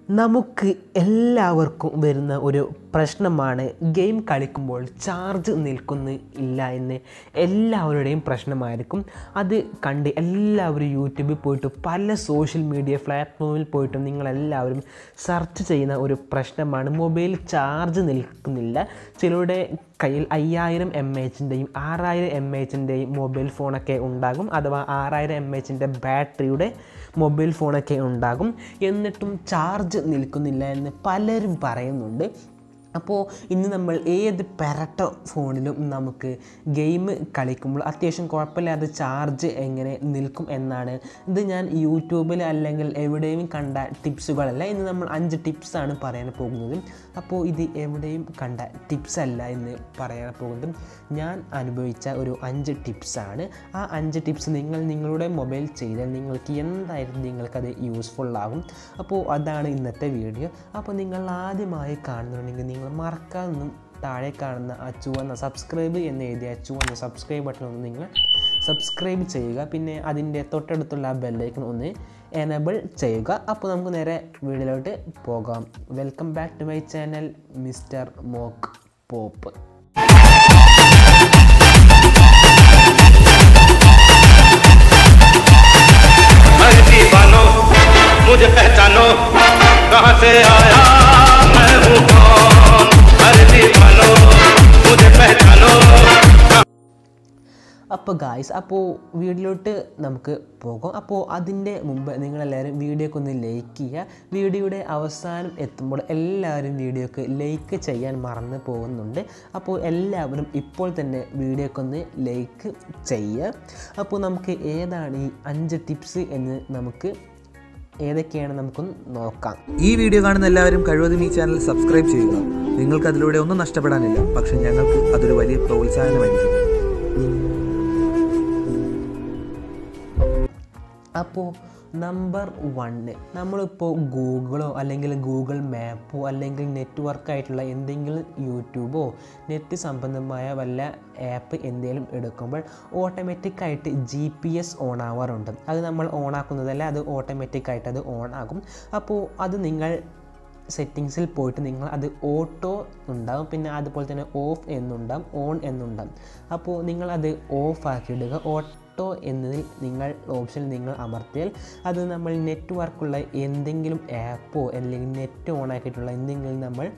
നമുക്ക് എല്ലാവർക്കും വരുന്ന ഒരു പ്രശ്നമാണ് ഗെയിം കളിക്കുമ്പോൾ ചാർജ് നിൽക്കുന്നു ഇല്ല എന്ന് എല്ലാവരുടെയും പ്രശ്നമായിരിക്കും അത് കണ്ട് എല്ലാവരും യൂട്യൂബിൽ പോയിട്ട് പല സോഷ്യൽ മീഡിയ പ്ലാറ്റ്ഫോമിൽ പോയിട്ടും നിങ്ങളെല്ലാവരും സെർച്ച് ചെയ്യുന്ന ഒരു പ്രശ്നമാണ് മൊബൈൽ ചാർജ് നിൽക്കുന്നില്ല ചിലരുടെ കയ്യിൽ അയ്യായിരം എം എച്ചിൻ്റെയും ആറായിരം എം എച്ചിൻ്റെയും മൊബൈൽ ഫോണൊക്കെ ഉണ്ടാകും അഥവാ ആറായിരം എം എച്ചിൻ്റെ ബാറ്ററിയുടെ മൊബൈൽ ഫോണൊക്കെ ഉണ്ടാകും എന്നിട്ടും ചാർജ് നിൽക്കുന്നില്ല എന്ന് പലരും പറയുന്നുണ്ട് അപ്പോൾ ഇന്ന് നമ്മൾ ഏത് പെരട്ട ഫോണിലും നമുക്ക് ഗെയിം കളിക്കുമ്പോൾ അത്യാവശ്യം കുഴപ്പമില്ലാതെ ചാർജ് എങ്ങനെ നിൽക്കും എന്നാണ് ഇത് ഞാൻ യൂട്യൂബിൽ അല്ലെങ്കിൽ എവിടെയും കണ്ട ടിപ്സുകളല്ല ഇന്ന് നമ്മൾ അഞ്ച് ടിപ്സാണ് പറയാൻ പോകുന്നത് അപ്പോൾ ഇത് എവിടെയും കണ്ട ടിപ്സ് അല്ല എന്ന് പറയാൻ പോകുന്നത് ഞാൻ അനുഭവിച്ച ഒരു അഞ്ച് ടിപ്സാണ് ആ അഞ്ച് ടിപ്സ് നിങ്ങൾ നിങ്ങളുടെ മൊബൈൽ ചെയ്താൽ നിങ്ങൾക്ക് എന്തായാലും നിങ്ങൾക്കത് യൂസ്ഫുൾ ആകും അപ്പോൾ അതാണ് ഇന്നത്തെ വീഡിയോ അപ്പോൾ നിങ്ങൾ ആദ്യമായി കാണുന്നുണ്ടെങ്കിൽ നിങ്ങൾ മറക്കാതൊന്നും താഴെ കാണുന്ന ആ ചുവന്ന സബ്സ്ക്രൈബ് എന്ന് എഴുതിയ ചുവന്ന സബ്സ്ക്രൈബ് ബട്ടൺ ഒന്ന് നിങ്ങൾ സബ്സ്ക്രൈബ് ചെയ്യുക പിന്നെ അതിൻ്റെ തൊട്ടടുത്തുള്ള ആ ബെല്ലൈക്കൺ ഒന്ന് എനബിൾ ചെയ്യുക അപ്പോൾ നമുക്ക് നേരെ വീഡിയോയിലോട്ട് പോകാം welcome back to my channel mister mock pop धरती वालों मुझे पहचानो कहाँ से आया मैं हूँ कौन धरती वालों मुझे पहचानो അപ്പോൾ ഗായ്സ് അപ്പോൾ വീഡിയോയിലോട്ട് നമുക്ക് പോകാം അപ്പോൾ അതിൻ്റെ മുമ്പ് നിങ്ങളെല്ലാവരും വീഡിയോക്ക് ഒന്ന് ലൈക്ക് ചെയ്യുക വീഡിയോയുടെ അവസാനം എത്തുമ്പോൾ എല്ലാവരും വീഡിയോക്ക് ലൈക്ക് ചെയ്യാൻ മറന്നു പോകുന്നുണ്ട് അപ്പോൾ എല്ലാവരും ഇപ്പോൾ തന്നെ വീഡിയോക്കൊന്ന് ലൈക്ക് ചെയ്യുക അപ്പോൾ നമുക്ക് ഏതാണ് ഈ അഞ്ച് ടിപ്സ് എന്ന് നമുക്ക് ഏതൊക്കെയാണ് നമുക്കൊന്ന് നോക്കാം ഈ വീഡിയോ കാണുന്ന എല്ലാവരും കഴിവതും ഈ ചാനൽ സബ്സ്ക്രൈബ് ചെയ്യുക നിങ്ങൾക്ക് അതിലൂടെ ഒന്നും നഷ്ടപ്പെടാനില്ല പക്ഷെ ഞങ്ങൾക്ക് അതൊരു വലിയ പ്രോത്സാഹനമായിരിക്കും അപ്പോൾ നമ്പർ വണ്ണ് നമ്മളിപ്പോൾ ഗൂഗിളോ അല്ലെങ്കിൽ ഗൂഗിൾ മാപ്പോ അല്ലെങ്കിൽ നെറ്റ്വർക്ക് ആയിട്ടുള്ള എന്തെങ്കിലും യൂട്യൂബോ നെറ്റ് സംബന്ധമായ വല്ല ആപ്പ് എന്തെങ്കിലും എടുക്കുമ്പോൾ ഓട്ടോമാറ്റിക്കായിട്ട് ജി പി എസ് ഓൺ ആവാറുണ്ട് അത് നമ്മൾ ഓൺ ആക്കുന്നതല്ല അത് ഓട്ടോമാറ്റിക്കായിട്ട് അത് ഓൺ ആകും അപ്പോൾ അത് നിങ്ങൾ സെറ്റിങ്സിൽ പോയിട്ട് നിങ്ങൾ അത് ഓട്ടോ ഉണ്ടാകും പിന്നെ അതുപോലെ തന്നെ ഓഫ് എന്നുണ്ടാകും ഓൺ എന്നുണ്ടാകും അപ്പോൾ നിങ്ങൾ അത് ഓഫ് ആക്കിയിടുക ഓട്ടോ എന്നതിൽ നിങ്ങൾ ഓപ്ഷൻ നിങ്ങൾ അമർത്തിയാൽ അത് നമ്മൾ നെറ്റ്വർക്കുള്ള എന്തെങ്കിലും ആപ്പോ അല്ലെങ്കിൽ നെറ്റ് ഓൺ ആക്കിയിട്ടുള്ള എന്തെങ്കിലും നമ്മൾ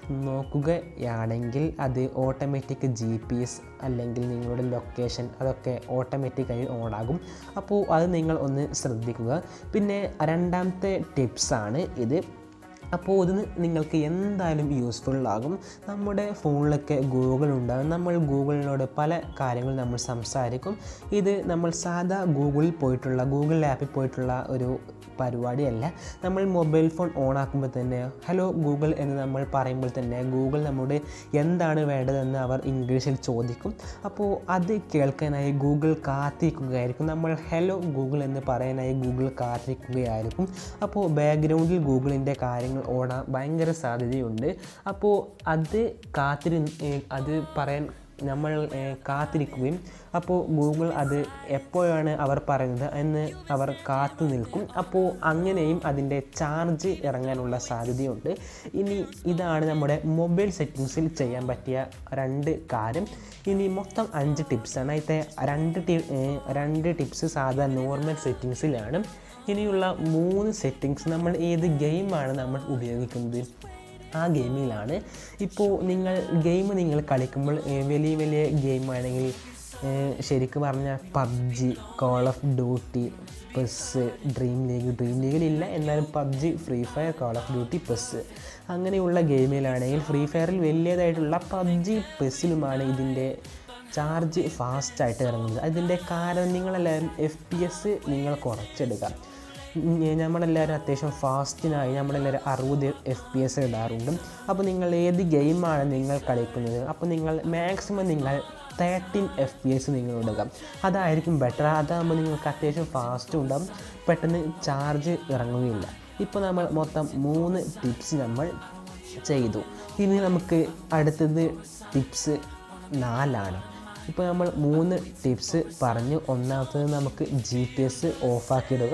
നോക്കുകയാണെങ്കിൽ അത് ഓട്ടോമാറ്റിക് ജി പി എസ് അല്ലെങ്കിൽ നിങ്ങളുടെ ലൊക്കേഷൻ അതൊക്കെ ഓട്ടോമാറ്റിക്കായി ഓൺ ആകും അപ്പോൾ അത് നിങ്ങൾ ഒന്ന് ശ്രദ്ധിക്കുക പിന്നെ രണ്ടാമത്തെ ടിപ്സാണ് ഇത് അപ്പോൾ ഇത് നിങ്ങൾക്ക് എന്തായാലും യൂസ്ഫുൾ ആകും നമ്മുടെ ഫോണിലൊക്കെ ഗൂഗിൾ ഉണ്ടാകും നമ്മൾ ഗൂഗിളിനോട് പല കാര്യങ്ങൾ നമ്മൾ സംസാരിക്കും ഇത് നമ്മൾ സാധാ ഗൂഗിളിൽ പോയിട്ടുള്ള ഗൂഗിൾ ആപ്പിൽ പോയിട്ടുള്ള ഒരു പരിപാടിയല്ല നമ്മൾ മൊബൈൽ ഫോൺ ഓൺ ആക്കുമ്പോൾ തന്നെ ഹലോ ഗൂഗിൾ എന്ന് നമ്മൾ പറയുമ്പോൾ തന്നെ ഗൂഗിൾ നമ്മുടെ എന്താണ് വേണ്ടതെന്ന് അവർ ഇംഗ്ലീഷിൽ ചോദിക്കും അപ്പോൾ അത് കേൾക്കാനായി ഗൂഗിൾ കാത്തിരിക്കുകയായിരിക്കും നമ്മൾ ഹലോ ഗൂഗിൾ എന്ന് പറയാനായി ഗൂഗിൾ കാത്തിരിക്കുകയായിരിക്കും അപ്പോൾ ബാക്ക്ഗ്രൗണ്ടിൽ ഗൂഗിളിൻ്റെ കാര്യങ്ങൾ ഓടാൻ ഭയങ്കര സാധ്യതയുണ്ട് അപ്പോൾ അത് കാത്തിരി അത് പറയാൻ നമ്മൾ ഏഹ്, കാത്തിരിക്കുകയും അപ്പോൾ ഗൂഗിൾ അത് എപ്പോഴാണ് അവർ പറയുന്നത് എന്ന് അവർ കാത്തു നിൽക്കും അപ്പോൾ അങ്ങനെയും അതിൻ്റെ ചാർജ് ഇറങ്ങാനുള്ള സാധ്യതയുണ്ട് ഇനി ഇതാണ് നമ്മുടെ മൊബൈൽ സെറ്റിങ്സിൽ ചെയ്യാൻ പറ്റിയ രണ്ട് കാര്യം ഇനി മൊത്തം അഞ്ച് ടിപ്സാണ് അതിൻ്റെ രണ്ട് ടി ഏഹ്, രണ്ട് ടിപ്സ് സാധാ നോർമൽ സെറ്റിങ്സിലാണ് ഇനിയുള്ള മൂന്ന് സെറ്റിങ്സ് നമ്മൾ ഏത് ഗെയിമാണ് നമ്മൾ ഉപയോഗിക്കുന്നത് ആ ഗെയിമിലാണ് ഇപ്പോൾ നിങ്ങൾ ഗെയിം നിങ്ങൾ കളിക്കുമ്പോൾ ഏഹ്, വലിയ വലിയ ഗെയിമാണെങ്കിൽ ശരിക്കും പറഞ്ഞാൽ PUBG call of duty PES dream league dream ലീഗിലില്ല എന്നാലും PUBG free fire call of duty PES അങ്ങനെയുള്ള ഗെയിമിലാണെങ്കിൽ ഫ്രീ ഫയറിൽ വലിയതായിട്ടുള്ള പബ്ജി പെസ്സിലുമാണ് ഇതിൻ്റെ ചാർജ് ഫാസ്റ്റായിട്ട് ഇറങ്ങുന്നത് അതിൻ്റെ കാരണം നിങ്ങളെല്ലാവരും എഫ് പി എസ് നിങ്ങൾ കുറച്ചെടുക്കാം ഉം, നമ്മളെല്ലാവരും അത്യാവശ്യം ഫാസ്റ്റിനായി നമ്മളെല്ലാവരും അറുപത് എഫ് പി എസ് ഇടാറുണ്ട് അപ്പോൾ നിങ്ങൾ ഏത് ഗെയിമാണ് നിങ്ങൾ കളിക്കുന്നത് അപ്പോൾ നിങ്ങൾ മാക്സിമം നിങ്ങൾ തേർട്ടീൻ എഫ് പി എസ് നിങ്ങൾ ഇടുക അതായിരിക്കും ബെറ്റർ അതാകുമ്പോൾ നിങ്ങൾക്ക് അത്യാവശ്യം ഫാസ്റ്റും ഉണ്ടാകും പെട്ടെന്ന് ചാർജ് ഇറങ്ങുകയില്ല ഇപ്പോൾ നമ്മൾ മൊത്തം മൂന്ന് ടിപ്സ് നമ്മൾ ചെയ്തു ഇനി നമുക്ക് അടുത്തത് ടിപ്സ് നാലാണ് ഇപ്പോൾ നമ്മൾ മൂന്ന് ടിപ്സ് പറഞ്ഞു ഒന്നാമത്തത് നമുക്ക് ജി പി എസ് ഓഫാക്കിയിടുക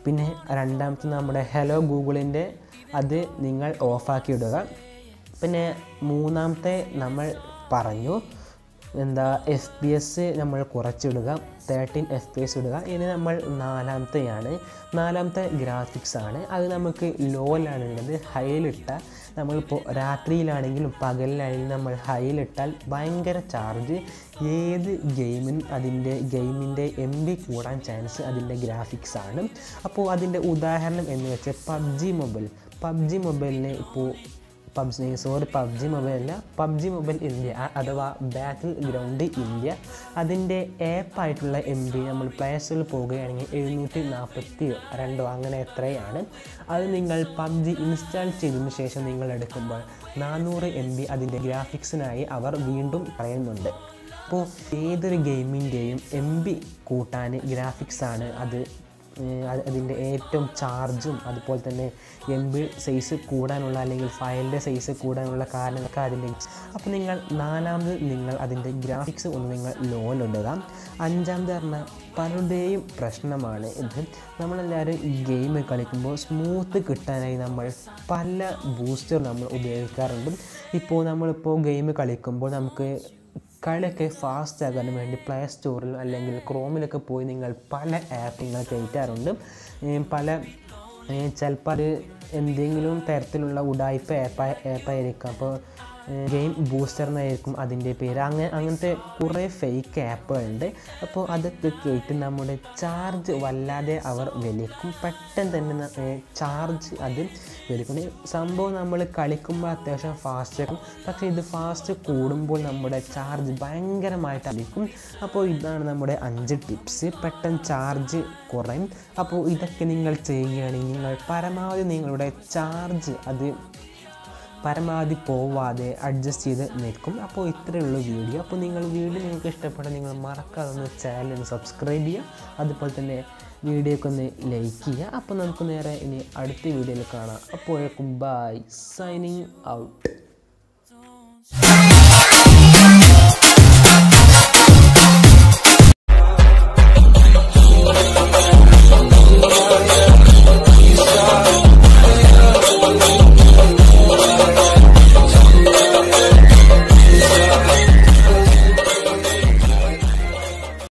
പിന്നെ രണ്ടാമത്തെ നമ്മുടെ ഹലോ ഗൂഗിളിൻ്റെ അത് നിങ്ങൾ ഓഫാക്കി ഇടുക പിന്നെ മൂന്നാമത്തെ നമ്മൾ പറഞ്ഞു എന്താ എഫ് പി എസ് നമ്മൾ കുറച്ചിടുക തേർട്ടീൻ എഫ് പി എസ് ഇടുക ഇനി നമ്മൾ നാലാമത്തെയാണ് നാലാമത്തെ ഗ്രാഫിക്സ് ആണ് അത് നമുക്ക് ലോയിലാണ് ഉള്ളത് ഹൈയിലിട്ട നമ്മളിപ്പോൾ രാത്രിയിലാണെങ്കിലും പകലിലാണെങ്കിലും നമ്മൾ ഹൈയിലിട്ടാൽ ഭയങ്കര ചാർജ് ഏത് ഗെയിമിനും അതിൻ്റെ ഗെയിമിൻ്റെ എം ബി കൂടാൻ ചാൻസ് അതിൻ്റെ ഗ്രാഫിക്സ് ആണ് അപ്പോൾ അതിൻ്റെ ഉദാഹരണം എന്ന് വെച്ചാൽ പബ്ജി മൊബൈൽ പബ്ജി മൊബൈലിന് ഇപ്പോൾ പബ്ജി സോറി പബ്ജി മൊബൈൽ അല്ല പബ്ജി മൊബൈൽ ഇന്ത്യ അ- അഥവാ ബാറ്റിൽ ഗ്രൗണ്ട് ഇന്ത്യ അതിൻ്റെ ആപ്പായിട്ടുള്ള എം ബി നമ്മൾ പ്ലേ സ്റ്റോറിൽ പോവുകയാണെങ്കിൽ എഴുന്നൂറ്റി നാൽപ്പത്തി രണ്ടോ അങ്ങനെ എത്രയാണ് അത് നിങ്ങൾ പബ്ജി ഇൻസ്റ്റാൾ ചെയ്തതിന് ശേഷം നിങ്ങൾ എടുക്കുമ്പോൾ നാനൂറ് എം ബി അതിൻ്റെ ഗ്രാഫിക്സിനായി അവർ വീണ്ടും പറയുന്നുണ്ട് അപ്പോൾ ഏതൊരു ഗെയിമിൻ്റെയും എം ബി കൂട്ടാൻ ഗ്രാഫിക്സാണ് അത് ഏഹ് അത് അതിൻ്റെ ഏറ്റവും ചാർജും അതുപോലെ തന്നെ എം ബി സൈസ് കൂടാനുള്ള അല്ലെങ്കിൽ ഫയലിൻ്റെ സൈസ് കൂടാനുള്ള കാരണങ്ങളൊക്കെ അതിൻ്റെ അപ്പോൾ നിങ്ങൾ നാലാമത് നിങ്ങൾ അതിൻ്റെ ഗ്രാഫിക്സ് ഒന്ന് നിങ്ങൾ ലോയിലിടുക അഞ്ചാമത് പറഞ്ഞാൽ പലരുടെയും പ്രശ്നമാണ് ഇത് നമ്മളെല്ലാവരും ഈ ഗെയിം കളിക്കുമ്പോൾ സ്മൂത്ത് കിട്ടാനായി നമ്മൾ പല ബൂസ്റ്റർ നമ്മൾ ഉപയോഗിക്കാറുണ്ട് ഇപ്പോൾ നമ്മളിപ്പോൾ ഗെയിം കളിക്കുമ്പോൾ നമുക്ക് കളിയൊക്കെ ഫാസ്റ്റ് ആകാൻ വേണ്ടി പ്ലേ സ്റ്റോറിൽ അല്ലെങ്കിൽ ക്രോമിലൊക്കെ പോയി നിങ്ങൾ പല ആപ്പ് നിങ്ങൾ കയറ്റാറുണ്ട് ഏം പല ചിലപ്പോൾ അത് എന്തെങ്കിലും തരത്തിലുള്ള ഉടായ്പ ആപ്പ് ആപ്പായിരിക്കും അപ്പോൾ ഗെയിം ബൂസ്റ്റർ എന്നായിരിക്കും അതിൻ്റെ പേര് അങ്ങനെ അങ്ങനത്തെ കുറേ ഫേക്ക് ആപ്പുകളുണ്ട് അപ്പോൾ അതൊക്കെ കേട്ട് നമ്മുടെ ചാർജ് വല്ലാതെ അവർ വലിക്കും പെട്ടെന്ന് തന്നെ ചാർജ് അത് വലിക്കും ഈ സംഭവം നമ്മൾ കളിക്കുമ്പോൾ അത്യാവശ്യം ഫാസ്റ്റ് ആക്കും പക്ഷേ ഇത് ഫാസ്റ്റ് കൂടുമ്പോൾ നമ്മുടെ ചാർജ് ഭയങ്കരമായിട്ട് അടിക്കും അപ്പോൾ ഇതാണ് നമ്മുടെ അഞ്ച് ടിപ്സ് പെട്ടെന്ന് ചാർജ് കുറയും അപ്പോൾ ഇതൊക്കെ നിങ്ങൾ ചെയ്യുകയാണെങ്കിൽ നിങ്ങൾ പരമാവധി നിങ്ങളുടെ ചാർജ് അത് പരമാവധി പോവാതെ അഡ്ജസ്റ്റ് ചെയ്ത് നിൽക്കും അപ്പോൾ ഇത്രയേ ഉള്ളൂ വീഡിയോ അപ്പോൾ നിങ്ങൾ വീഡിയോ നിങ്ങൾക്ക് ഇഷ്ടപ്പെട്ടാൽ നിങ്ങൾ മറക്കാതെ ഒന്ന് ചാനൽ ഒന്ന് സബ്സ്ക്രൈബ് ചെയ്യുക അതുപോലെ തന്നെ വീഡിയോക്ക് ഒന്ന് ലൈക്ക് ചെയ്യുക അപ്പോൾ നമുക്ക് നേരെ ഇനി അടുത്ത വീഡിയോയിൽ കാണാം അപ്പോഴേക്കും ബൈ സൈനിങ് ഔട്ട്